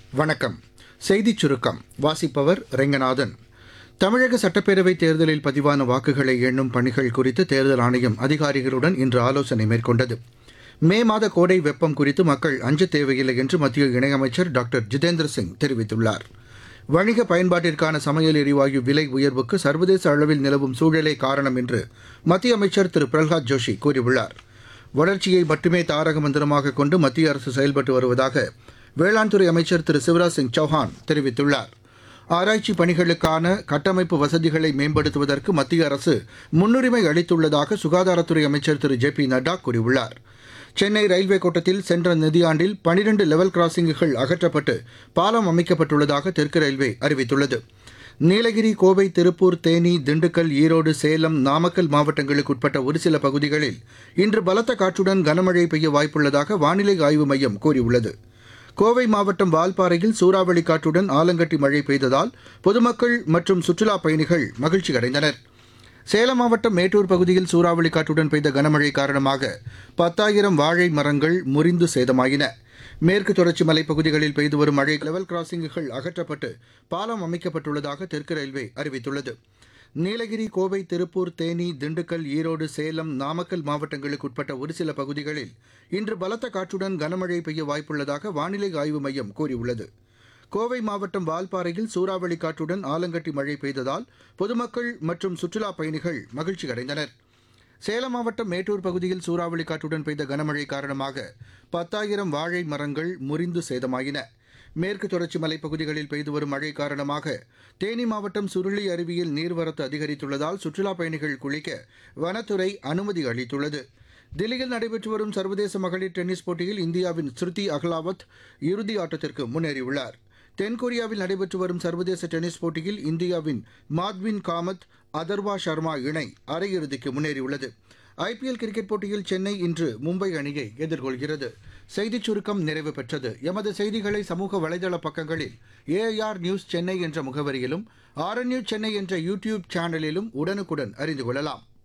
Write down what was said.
வணக்கம் செய்திச் சுருக்கம் வாசிப்பவர் ரெங்கநாதன் தமிழக சட்டப்பேரவைத் தேர்தலில் பதிவான வாக்குகளை எண்ணும் பணிகள் குறித்து தேர்தல் ஆணையம் அதிகாரிகளுடன் இன்று ஆலோசனை மேற்கொண்டது மே மாத கோடை வெப்பம் குறித்து மக்கள் அஞ்சத் தேவையில்லை என்று மத்திய இணையமைச்சர் டாக்டர் ஜிதேந்திர சிங் தெரிவித்துள்ளார் வணிக பயன்பாட்டிற்கான சமையல் எரிவாயு விலை உயர்வுக்கு சர்வதேச அளவில் நிலவும் சூழலே காரணம் என்று மத்திய அமைச்சர் திரு பிரல்ஹாத் ஜோஷி கூறியுள்ளார் வளர்ச்சியை மட்டுமே தாரக மந்திரமாக கொண்டு மத்திய அரசு செயல்பட்டு வருவதாக வேளாண் துறை அமைச்சர் திரு சிவராஜ் சிங் சௌஹான் தெரிவித்துள்ளார் ஆராய்ச்சி பணிகளுக்கான கட்டமைப்பு வசதிகளை மேம்படுத்துவதற்கு மத்திய அரசு முன்னுரிமை அளித்துள்ளதாக சுகாதாரத்துறை அமைச்சர் திரு ஜே பி நட்டா கூறியுள்ளார் சென்னை ரயில்வே கோட்டத்தில் சென்ற நிதியாண்டில் பனிரண்டு லெவல் கிராசிங்குகள் அகற்றப்பட்டு பாலம் அமைக்கப்பட்டுள்ளதாக தெற்கு ரயில்வே அறிவித்துள்ளது நீலகிரி கோவை திருப்பூர் தேனி திண்டுக்கல் ஈரோடு சேலம் நாமக்கல் மாவட்டங்களுக்கு உட்பட்ட ஒரு சில பகுதிகளில் இன்று பலத்த காற்றுடன் கனமழை பெய்ய வாய்ப்புள்ளதாக வானிலை ஆய்வு மையம் கூறியுள்ளது கோவை மாவட்டம் வால்பாறையில் சூறாவளி காற்றுடன் ஆலங்கட்டி மழை பெய்ததால் பொதுமக்கள் மற்றும் சுற்றுலாப் பயணிகள் மகிழ்ச்சி அடைந்தனர் சேலம் மாவட்டம் மேட்டூர் பகுதியில் சூறாவளி காற்றுடன் பெய்த கனமழை காரணமாக பத்தாயிரம் வாழை மரங்கள் முறிந்து சேதமாயின மேற்கு தொடர்ச்சி மலைப்பகுதிகளில் பெய்து வரும் மழை லெவல் கிராசிங்குகள் அகற்றப்பட்டு பாலம் அமைக்கப்பட்டுள்ளதாக தெற்கு ரயில்வே அறிவித்துள்ளது நீலகிரி கோவை திருப்பூர் தேனி திண்டுக்கல் ஈரோடு சேலம் நாமக்கல் மாவட்டங்களுக்கு உட்பட்ட ஒரு சில பகுதிகளில் இன்று பலத்த காற்றுடன் கனமழை பெய்ய வாய்ப்புள்ளதாக வானிலை ஆய்வு மையம் கூறியுள்ளது கோவை மாவட்டம் வால்பாறையில் சூறாவளி காற்றுடன் ஆலங்கட்டி மழை பெய்ததால் பொதுமக்கள் மற்றும் சுற்றுலாப் பயணிகள் மகிழ்ச்சி அடைந்தனர் சேலம் மாவட்டம் மேட்டூர் பகுதியில் சூறாவளி காற்றுடன் பெய்த கனமழை காரணமாக பத்தாயிரம் வாழை மரங்கள் முறிந்து சேதமாயின மேற்கு தொடர்ச்சி மலைப்பகுதிகளில் பெய்து வரும் மழை காரணமாக தேனி மாவட்டம் சுருளி அருவியில் நீர்வரத்து அதிகரித்துள்ளதால் சுற்றுலாப் பயணிகள் குளிக்க வனத்துறை அனுமதி அளித்துள்ளது தில்லியில் நடைபெற்று வரும் சர்வதேச மகளிர் டென்னிஸ் போட்டியில் இந்தியாவின் ஸ்ருதி அகலாவத் இறுதி ஆட்டத்திற்கு முன்னேறியுள்ளார் தென்கொரியாவில் நடைபெற்று வரும் சர்வதேச டென்னிஸ் போட்டியில் இந்தியாவின் மாத்வின் காமத் அதர்வா சர்மா இணை அரையிறுதிக்கு முன்னேறியுள்ளது ஐபிஎல் கிரிக்கெட் போட்டியில் சென்னை இன்று மும்பை அணியை எதிர்கொள்கிறது செய்திச் சுருக்கம் நிறைவு பெற்றது எமது செய்திகளை சமூக வலைதள பக்கங்களில் ஏஐஆர் நியூஸ் சென்னை என்ற முகவரியிலும் ஆர்என்யூ சென்னை என்ற யூடியூப் சேனலிலும் உடனுக்குடன் அறிந்து கொள்ளலாம்